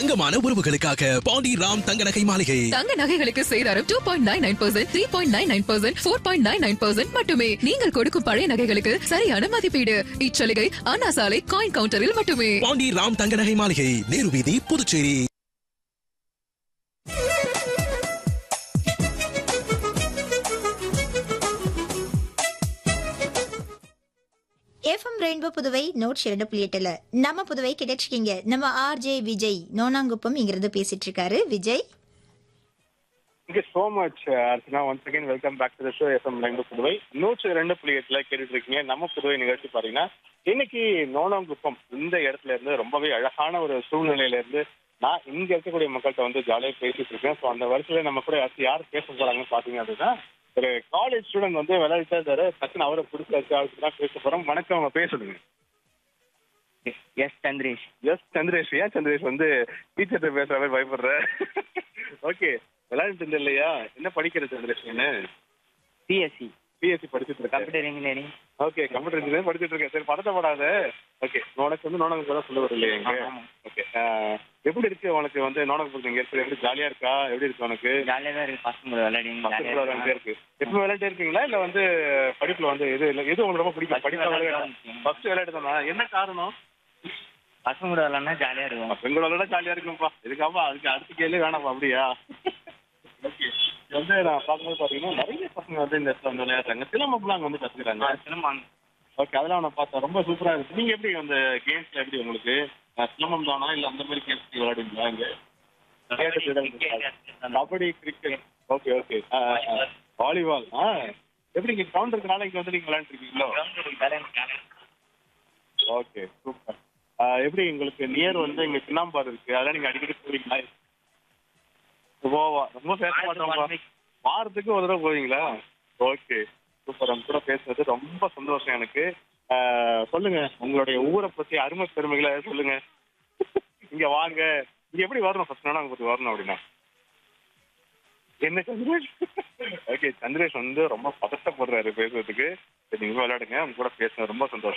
தங்கமான உறவுகளுக்காக பாண்டி ராம் தங்க நகை மாளிகை தங்க நகைகளுக்கு சேதாரம் two point nine nine percent three point nine nine percent four point nine nine percent மட்டுமே நீங்கள் கொடுக்கும் பழைய நகைகளுக்கு சரியான மதிப்பீடு இச்சலுகை அண்ணா சாலை காயின் கவுண்டரில் மட்டுமே பாண்டி ராம் தங்க நகை மாளிகை நேரு வீதி புதுச்சேரி எஃப்எம் ரெயின்போ புதுவை நோட் இரண்டு புள்ளி எட்டுல நம்ம புதுவை கிடைச்சிருக்கீங்க நம்ம ஆர்ஜே விஜய் நோனாங்குப்பம் இங்கிருந்து பேசிட்டு இருக்காரு Vijay Thank you so much, uh, Archana. Once again, welcome back to the show FM லைந்து Puduvai நூற்று ரெண்டு புள்ளி எட்டுல கேட்டுட்டு இருக்கீங்க நம்ம புதுவை நிகழ்ச்சி பாத்தீங்கன்னா இன்னைக்கு நோனாங்குப்பம் இந்த இடத்துல இருந்து ரொம்பவே அழகான ஒரு சூழ்நிலையில இருந்து நான் இங்க இருக்கக்கூடிய மக்கள்கிட்ட வந்து ஜாலியா பேசிட்டு இருக்கேன் ஸோ அந்த வருஷத்துல நம்ம கூட அடுத்து யார் பேச போறாங்கன்னு பாத்தீங்க அப்படின்னா ஒரு காலேஜ் ஸ்டூடெண்ட் வந்து விளையாட்டு இருந்தாரு டக்குன்னு அவரை பிடிச்சாச்சு அவருக்கு தான் பேச போறோம் வணக்கம் அவங்க பேசுதுங்க எஸ் சந்திரேஷ் எஸ் சந்திரேஷ் ஏன் சந்திரேஷ் வந்து டீச்சர்கிட்ட பேசுற மாதிரி பயப்படுற ஓகே விளையாடிட்டு இருந்த இல்லையா என்ன படிக்கிற சந்திரேஷ் என்ன சிஎஸ்சி பிஎஸ்சி படிச்சுட்டு இருக்கேன் computer engineering okay computer engineer படிச்சுட்டு இருக்கேன் சரி பதட்டப்படாத ஓகே உனக்கு வந்து நோனகம் தான் சொல்ல வரலையே எங்க ஆமா. ஓகே எப்படி இருக்கு உனக்கு வந்து நோனகம் இங்க இருக்கு எப்படி ஜாலியா இருக்கா எப்படி இருக்கு உனக்கு ஜாலியாக தான் இருக்கு பசங்க கூட விளையாடி பக்கத்துல விளையாண்டே இருக்கு எப்போ விளையாண்டே இருக்கீங்களா இல்ல வந்து படிப்புல வந்து எது இல்ல எது உங்களுக்கு ரொம்ப பிடிக்கும் First படிப்பா விளையாட்டு விளையாட தான். ஃபர்ஸ்ட் விளையாட்டு தானா என்ன காரணம் பசங்க கூட விளையாடினா ஜாலியாக இருக்கும் பெங்களூர்ல ஜாலியா இருக்கும்ப்பா இதுக்காப்பா அதுக்கு அடுத்த கேள்வி வேணாம்ப்பா அப்படியா ஓகே வந்து நான் பார்க்கும்போது பாத்தீங்கன்னா நிறைய பசங்க வந்து இந்த இடத்துல வந்து விளையாடுறாங்க சிலம்பம்லாம் அங்க வந்து கத்துக்கிறாங்க சினிமா ஓகே அதெல்லாம் நான் பார்த்தேன் ரொம்ப சூப்பரா இருக்கு நீங்க எப்படி அந்த கேம்ஸ்ல எப்படி உங்களுக்கு அஹ், சிலம்பம் தானா இல்ல அந்த மாதிரி கேம்ஸ் விளையாடுவீங்களா இங்க kabaddi cricket okay okay volleyball ஆ எப்படி இங்க கிரவுண்ட் இருக்கனால இங்க வந்து நீங்க விளையாண்டு இருக்கீங்களோ ஓகே சூப்பர் எப்படி உங்களுக்கு நியர் வந்து இங்க சின்னாம்பாறு இருக்கு அதெல்லாம் நீங்க அடிக்கடி போவீங்களா போவா ரொம்ப பேச மாட்டோம்ப்பா வாரத்துக்கு ஒரு தடவை போவீங்களா ஓகே சூப்பர் உங்க கூட பேசுறது ரொம்ப சந்தோஷம் எனக்கு ஆஹ் சொல்லுங்க உங்களுடைய ஊரை பத்தி அருமை பெருமைகளை சொல்லுங்க இங்க வாங்க இங்க எப்படி வரணும் ஃபர்ஸ்ட் நாள் அங்க பத்தி வரணும் அப்படின்னா என்ன சந்திரேஷ் ஓகே சந்திரேஷ் வந்து ரொம்ப பதட்டப்படுறாரு பேசுறதுக்கு சரி, நீங்க விளையாடுங்க உங்க கூட பேசுறது ரொம்ப சந்தோஷம்